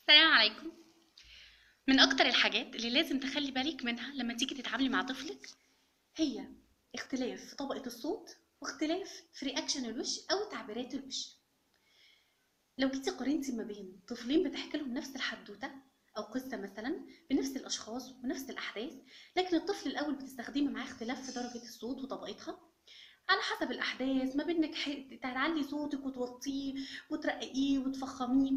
السلام عليكم من اكتر الحاجات اللي لازم تخلي بالك منها لما تيجي تتعاملي مع طفلك هي اختلاف في طبقة الصوت واختلاف في رياكشن الوش او تعبيرات الوش لو جيتي قارنتي ما بين طفلين بتحكي لهم نفس الحدوتة او قصة مثلا بنفس الاشخاص ونفس الاحداث لكن الطفل الاول بتستخدمي معاه اختلاف في درجة الصوت وطبقتها على حسب الاحداث ما بينك ح- تعلي صوتك وتوطيه وترققيه وتفخميه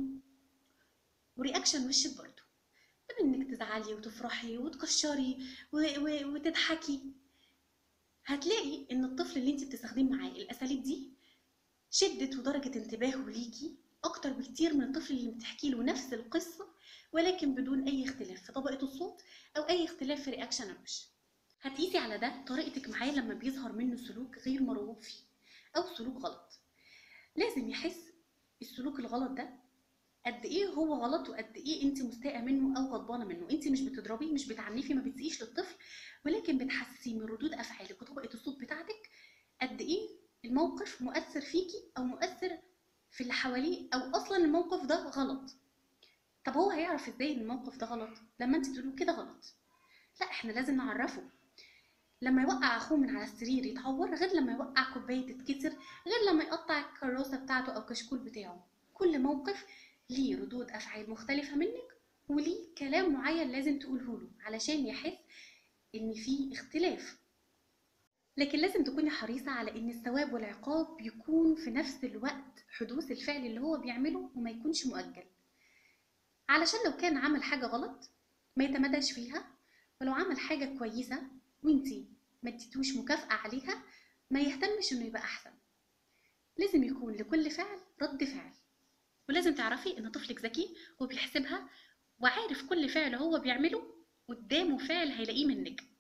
ورياكشن وشك برضه ما بانك تزعلي وتفرحي وتكشري و... و... وتضحكي هتلاقي ان الطفل اللي انت بتستخدمي معاه الاساليب دي شدة ودرجة انتباهه ليكي اكتر بكتير من الطفل اللي بتحكي له نفس القصة ولكن بدون اي اختلاف في طبقة الصوت او اي اختلاف في رياكشن الوش هتقيسي على ده طريقتك معاه لما بيظهر منه سلوك غير مرغوب فيه او سلوك غلط لازم يحس السلوك الغلط ده قد ايه هو غلط وقد ايه انت مستاءه منه او غضبانه منه انت مش بتضربيه مش بتعنفي ما بتسيئيش للطفل ولكن بتحسسيه من ردود افعالك وطبقه الصوت بتاعتك قد ايه الموقف مؤثر فيكي او مؤثر في اللي حواليه او اصلا الموقف ده غلط طب هو هيعرف ازاي ان الموقف ده غلط لما انت تقولوا كده غلط لا احنا لازم نعرفه لما يوقع اخوه من على السرير يتعور غير لما يوقع كوبايه تتكسر غير لما يقطع الكراسه بتاعته او كشكول بتاعه كل موقف ليه ردود افعال مختلفه منك وليه كلام معين لازم تقوله له علشان يحس ان في اختلاف لكن لازم تكوني حريصة على ان الثواب والعقاب يكون في نفس الوقت حدوث الفعل اللي هو بيعمله وما يكونش مؤجل علشان لو كان عمل حاجة غلط ما يتمداش فيها ولو عمل حاجة كويسة وانتي ما اديتوش مكافأة عليها ما يهتمش انه يبقى احسن لازم يكون لكل فعل رد فعل ولازم تعرفي ان طفلك ذكي وبيحسبها وعارف كل فعل هو بيعمله قدامه فعل هيلاقيه منك